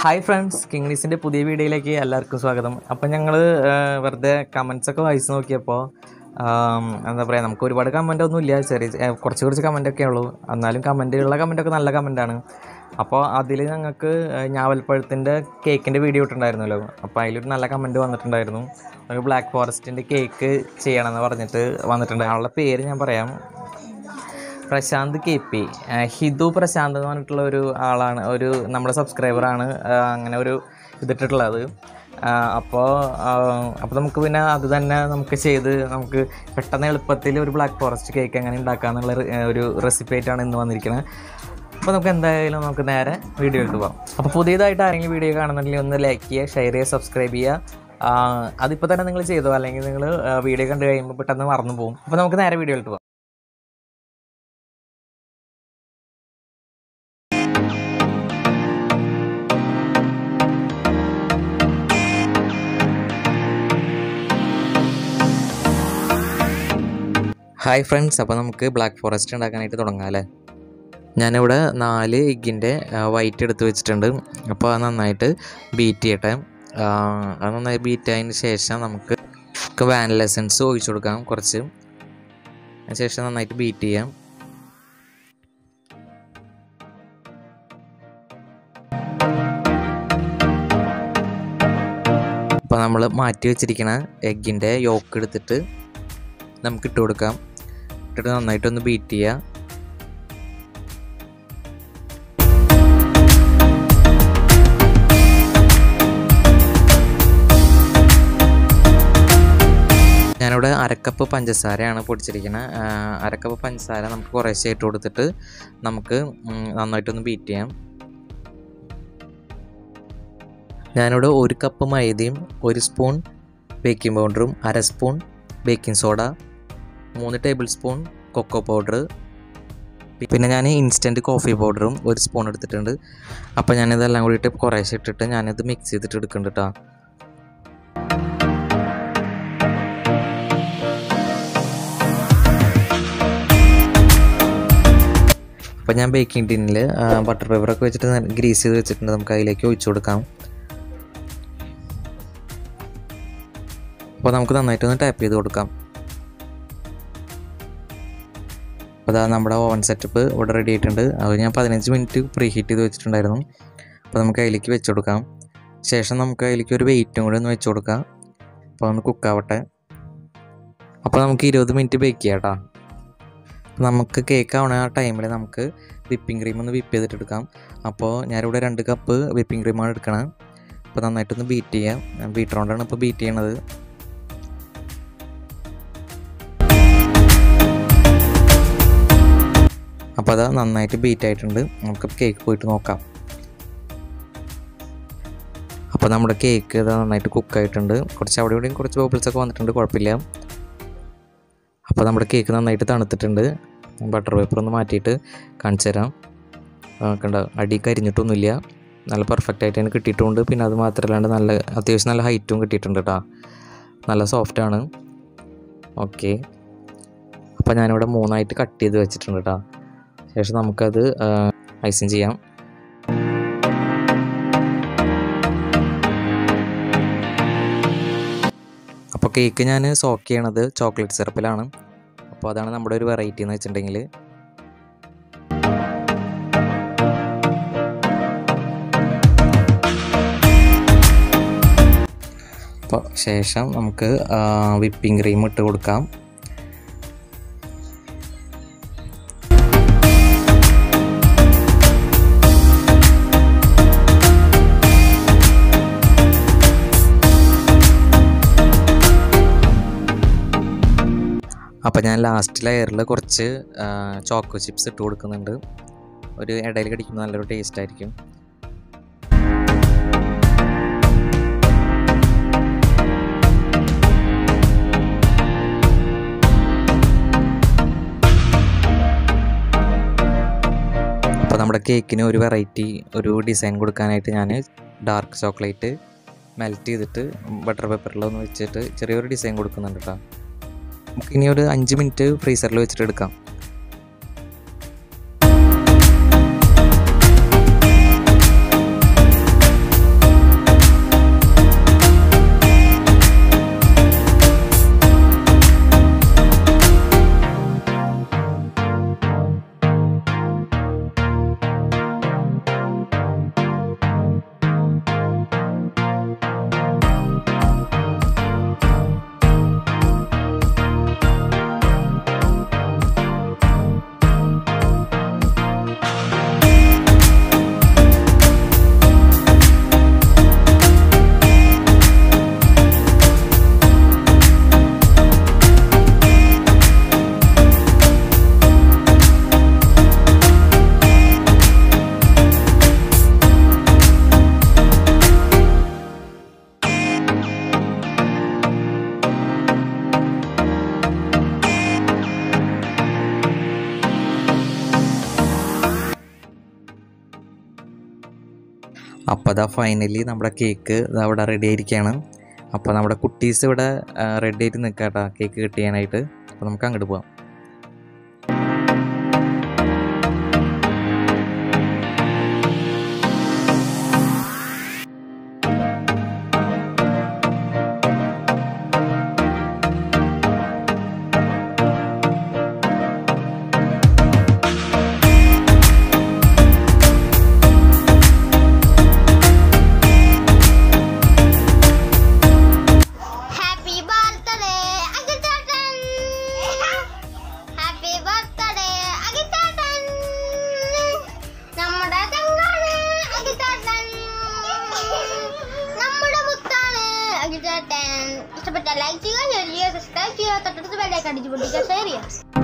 hi friends കിങ്നീസിൻ്റെ പുതിയ വീഡിയോയിലേക്ക് എല്ലാവർക്കും സ്വാഗതം അപ്പം ഞങ്ങൾ വെറുതെ കമൻസ് ഒക്കെ വായിച്ച് നോക്കിയപ്പോൾ ആം, എന്താ പറയുക നമുക്ക് ഒരുപാട് കമൻ്റ് ഒന്നും ഇല്ല ചെറിയ ഏ, കുറച്ച് കുറച്ച് കമൻ്റ് ഒക്കെ ഉള്ളൂ എന്നാലും കമൻറ്റുള്ള കമൻ്റൊക്കെ നല്ല കമൻ്റാണ് അപ്പോൾ അതിൽ ഞങ്ങൾക്ക് ഞാവൽപ്പഴത്തിൻ്റെ കേക്കിൻ്റെ വീഡിയോ ഇട്ടിട്ടുണ്ടായിരുന്നല്ലോ അപ്പോൾ അതിലൊരു നല്ല കമൻറ്റ് വന്നിട്ടുണ്ടായിരുന്നു ഒരു ബ്ലാക്ക് ഫോറസ്റ്റിൻ്റെ കേക്ക് ചെയ്യണമെന്ന് പറഞ്ഞിട്ട് വന്നിട്ടുണ്ട് അവളുടെ പേര് ഞാൻ പറയാം പ്രശാന്ത് കെ പി ആഹ് ഹിതു പ്രശാന്ത് എന്ന് പറഞ്ഞിട്ടുള്ള ഒരു ആളാണ് ഒരു നമ്മുടെ സബ്സ്ക്രൈബറാണ് അങ്ങനെ ഒരു ഇതിട്ടിട്ടുള്ളത് അപ്പോൾ അപ്പോൾ നമുക്ക് പിന്നെ അത് തന്നെ നമുക്ക് ചെയ്ത് നമുക്ക് പെട്ടെന്ന് എളുപ്പത്തിൽ ഒരു ബ്ലാക്ക് ഫോറസ്റ്റ് കേക്ക് എങ്ങനെ ഉണ്ടാക്കാന്നുള്ള റെ- ആഹ് ഒരു റെസിപ്പി ആയിട്ടാണ് ഇന്ന് വന്നിരിക്കുന്നത് അപ്പോൾ നമുക്ക് എന്തായാലും നമുക്ക് നേരെ വീഡിയോ എടുത്ത് പോകാം അപ്പോൾ പുതിയതായിട്ട് ആരെങ്കിലും വീഡിയോ കാണുന്നുണ്ടെങ്കിൽ ഒന്ന് ലൈക്ക് ചെയ്യുക ഷെയർ ചെയ്യുക സബ്സ്ക്രൈബ് ചെയ്യുക ആഹ് അതിപ്പോൾ തന്നെ നിങ്ങൾ ചെയ്തോ അല്ലെങ്കിൽ നിങ്ങൾ വീഡിയോ കണ്ടു കഴിയുമ്പോൾ പെട്ടെന്ന് മറന്നു പോകും അപ്പോൾ നമുക്ക് നേരെ വീഡിയോ എടുത്ത് പോകാം ഹായ് ഫ്രണ്ട്സ് അപ്പോൾ നമുക്ക് ബ്ലാക്ക് ഫോറസ്റ്റ് ഉണ്ടാക്കാനായിട്ട് തുടങ്ങാം അല്ലേ ഞാനിവിടെ നാല് എഗ്ഗിൻ്റെ വൈറ്റ് എടുത്ത് വെച്ചിട്ടുണ്ട് അപ്പോൾ അത് നന്നായിട്ട് ബീറ്റ് ചെയ്യട്ടെ ആ, അത് നന്നായി ബീറ്റ് ആയതിന് ശേഷം നമുക്ക് വാനില എസൻസ് ഒഴിച്ചു കൊടുക്കാം കുറച്ച് അതിന് ശേഷം നന്നായിട്ട് ബീറ്റ് ചെയ്യാം അപ്പോൾ നമ്മൾ മാറ്റി വെച്ചിരിക്കുന്ന എഗ്ഗിൻ്റെ യോക്ക് എടുത്തിട്ട് നമുക്ക് ഇട്ട് കൊടുക്കാം ഇട്ടിട്ട് നന്നായിട്ടൊന്ന് ബീറ്റ് ചെയ്യുക ഞാനിവിടെ അരക്കപ്പ് പഞ്ചസാരയാണ് പൊടിച്ചിരിക്കുന്നത് അരക്കപ്പ് പഞ്ചസാര നമുക്ക് കുറേശ്ശെ ഇട്ട് കൊടുത്തിട്ട് നമുക്ക് ഉം, നന്നായിട്ടൊന്ന് ബീറ്റ് ചെയ്യാം ഞാനിവിടെ ഒരു കപ്പ് മൈദയും ഒരു സ്പൂൺ ബേക്കിംഗ് പൗഡറും അര സ്പൂൺ ബേക്കിംഗ് സോഡ മൂന്ന് ടേബിൾ സ്പൂൺ കൊക്കോ പൗഡർ പിന്നെ ഞാൻ ഇൻസ്റ്റൻറ്റ് കോഫി പൗഡറും ഒരു സ്പൂൺ എടുത്തിട്ടുണ്ട് അപ്പോൾ ഞാനിതെല്ലാം കൂടിയിട്ട് കുറേശ്ശെ ഇട്ടിട്ട് ഞാനിത് മിക്സ് ചെയ്തിട്ട് എടുക്കുന്നുണ്ട് കേട്ടോ അപ്പോൾ ഞാൻ ബേക്കിംഗ് ടിന്നിൽ ബട്ടർ പേപ്പറൊക്കെ വെച്ചിട്ട് ഗ്രീസ് ചെയ്ത് വെച്ചിട്ടുണ്ട് നമുക്ക് അതിലേക്ക് ഒഴിച്ചു കൊടുക്കാം അപ്പോൾ നമുക്ക് നന്നായിട്ടൊന്ന് ടാപ്പ് ചെയ്ത് കൊടുക്കാം അപ്പോൾ അതാ നമ്മുടെ ഓവൻ സെറ്റപ്പ് ഇവിടെ റെഡി ആയിട്ടുണ്ട് അത് ഞാൻ പതിനഞ്ച് മിനിറ്റ് പ്രീ ഹീറ്റ് ചെയ്ത് വെച്ചിട്ടുണ്ടായിരുന്നു അപ്പോൾ നമുക്ക് അതിലേക്ക് വെച്ച് കൊടുക്കാം ശേഷം നമുക്ക് അതിലേക്ക് ഒരു വെയിറ്റും കൂടി ഒന്ന് വെച്ച് കൊടുക്കാം അപ്പോൾ ഒന്ന് കുക്കാവട്ടെ അപ്പോൾ നമുക്ക് ഇരുപത് മിനിറ്റ് ബേക്ക് ചെയ്യാം കേട്ടോ നമുക്ക് കേക്ക് ആവണ ആ ടൈമിൽ നമുക്ക് വിപ്പിംഗ് ക്രീം ഒന്ന് വിപ്പ് ചെയ്തിട്ട് എടുക്കാം അപ്പോൾ ഞാനിവിടെ രണ്ട് കപ്പ് വിപ്പിംഗ് ക്രീമാണ് എടുക്കണത് അപ്പോൾ നന്നായിട്ടൊന്ന് ബീറ്റ് ചെയ്യാം ബീറ്റർ കൊണ്ടാണ് ഇപ്പോൾ ബീറ്റ് ചെയ്യണത് അപ്പോൾ അത് നന്നായിട്ട് ബീറ്റ് ആയിട്ടുണ്ട് നമുക്ക് കേക്ക് പോയിട്ട് നോക്കാം അപ്പോൾ നമ്മുടെ കേക്ക് ഇത് നന്നായിട്ട് കുക്കായിട്ടുണ്ട് കുറച്ച് അവിടെ ഇവിടെയും കുറച്ച് ബബിൾസ് ഒക്കെ വന്നിട്ടുണ്ട് കുഴപ്പമില്ല അപ്പോൾ നമ്മുടെ കേക്ക് നന്നായിട്ട് തണുത്തിട്ടുണ്ട് ബട്ടർ പേപ്പർ ഒന്ന് മാറ്റിയിട്ട് കാണിച്ചു തരാം ആ, കണ്ട അടി കരിഞ്ഞിട്ടൊന്നുമില്ല നല്ല പെർഫെക്റ്റ് ആയിട്ട് തന്നെ കിട്ടിയിട്ടുണ്ട് പിന്നെ അത് മാത്രമല്ലാണ്ട് നല്ല അത്യാവശ്യം നല്ല ഹൈറ്റും കിട്ടിയിട്ടുണ്ട് കേട്ടോ നല്ല സോഫ്റ്റാണ് ഓക്കെ അപ്പോൾ ഞാനിവിടെ മൂന്നായിട്ട് കട്ട് ചെയ്ത് വെച്ചിട്ടുണ്ട് കേട്ടോ ശേഷം നമുക്കത് ഐസിങ് ചെയ്യാം അപ്പോൾ കേക്ക് ഞാൻ സോക്ക് ചെയ്യണത് ചോക്ലേറ്റ് സിറപ്പിലാണ് അപ്പോൾ അതാണ് നമ്മുടെ ഒരു വെറൈറ്റി എന്ന് വെച്ചിട്ടുണ്ടെങ്കിൽ അപ്പോൾ ശേഷം നമുക്ക് വിപ്പിംഗ് ക്രീം ഇട്ട് കൊടുക്കാം അപ്പോൾ ഞാൻ ലാസ്റ്റ് ലെയറിൽ കുറച്ച് ചോക്കോ ചിപ്സ് ഇട്ട് കൊടുക്കുന്നുണ്ട് ഒരു ഇടയിൽ കടിക്കുമ്പോൾ നല്ലൊരു ടേസ്റ്റ് ആയിരിക്കും അപ്പോൾ നമ്മുടെ കേക്കിന് ഒരു വെറൈറ്റി ഒരു ഡിസൈൻ കൊടുക്കാനായിട്ട് ഞാൻ ഡാർക്ക് ചോക്ലേറ്റ് മെൽറ്റ് ചെയ്തിട്ട് ബട്ടർ പേപ്പറിലൊന്ന് വെച്ചിട്ട് ചെറിയൊരു ഡിസൈൻ കൊടുക്കുന്നുണ്ട് കേട്ടോ നമുക്ക് ഇനി ഒരു അഞ്ച് മിനിറ്റ് ഫ്രീസറിൽ വെച്ചിട്ട് എടുക്കാം അപ്പോൾ അതാ ഫൈനലി നമ്മുടെ കേക്ക് അവിടെ റെഡി ആയിരിക്കുകയാണ് അപ്പോൾ നമ്മുടെ കുട്ടീസ് ഇവിടെ റെഡി ആയിട്ട് നിൽക്കാം കേട്ടോ കേക്ക് കിട്ടിയാനായിട്ട് അപ്പോൾ നമുക്ക് അങ്ങോട്ട് പോവാം ഹാപ്പി ബർത്ത്ഡേ അഖിൽചേട്ടൻ ഹാപ്പി ബർത്ത്ഡേ അഖിൽചേട്ടൻ നമ്മുടെ ചങ്കാണ് അഖിൽചേട്ടൻ നമ്മുടെ മുത്താണ് അഖിൽചേട്ടൻ ഇഷ്ടപ്പെട്ട ലൈക്ക് ചെയ്യുക ഷെയർ ചെയ്യുക സബ്സ്ക്രൈബ് ചെയ്യുക തൊട്ടടുത്ത് ബെല്ലൈക്കൺ അടിച്ചു പൊട്ടിക്കുക ഷെയർ ചെയ്യുക